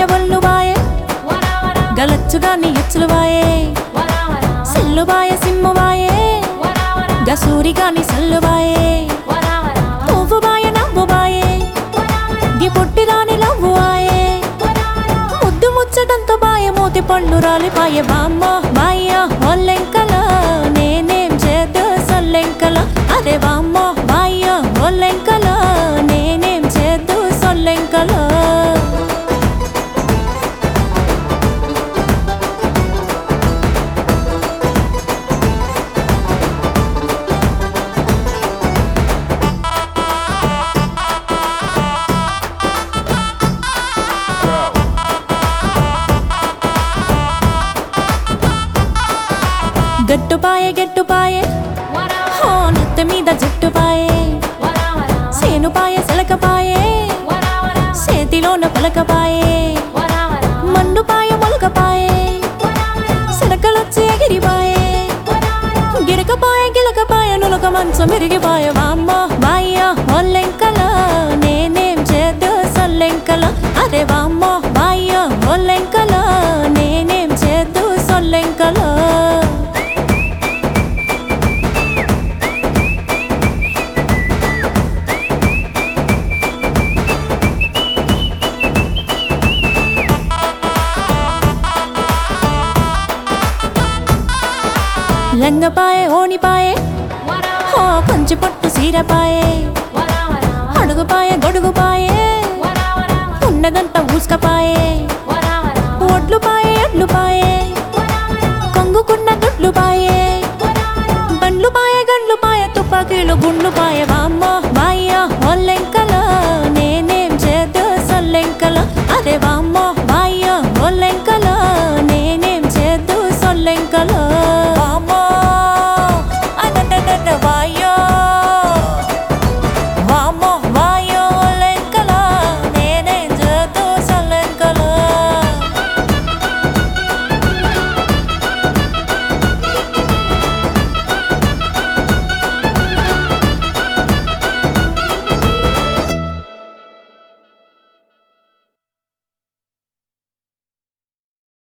ఒళ్ళు బాయే గలచ్చుగా నీ ఎచ్చులు బాయే సెల్లు బాయ సిమ్ము బాయే గసూరి గాని సల్లు బాయే పువ్వు బాయ నవ్వు బాయే ది పొట్టి దాని లవ్వు ఆయే ముద్దు ముచ్చటంతో బాయ మూతి పళ్ళు రాలిపాయే బామ్మ బాయ్య ఒల్లెంకల నేనేం చేద్దు సొల్లెంకల అదే బామ్మ బాయ్య ఒల్లెంకల నేనేం చేద్దు సొల్లెంకల గట్టుపాయే గట్టుపాయే హో నెత్త మీద జుట్టుపాయే సేనుపాయే సెలకపాయే చేతిలోన పలకపాయే మండుపాయ మొలకపాయే సిలకలొచ్చి ఎగిరిపాయే గిరకపాయ గిలకపాయ నులక మంచం మెరిగిపాయ వామ్మ బాయ్య ఒల్లెంకల నేనేం చేద్దు సొల్లెంకల అదే వామ్మ బాయ్య ఒల్లెంకల నేనేం చేద్దు సొల్లెంకల లంగపాయే ఓనిపాయే హో కొంచె పొట్టు సీరపాయే అడుగుపాయే గొడుగుపాయే ఉన్నదంతా ఊసుకపాయే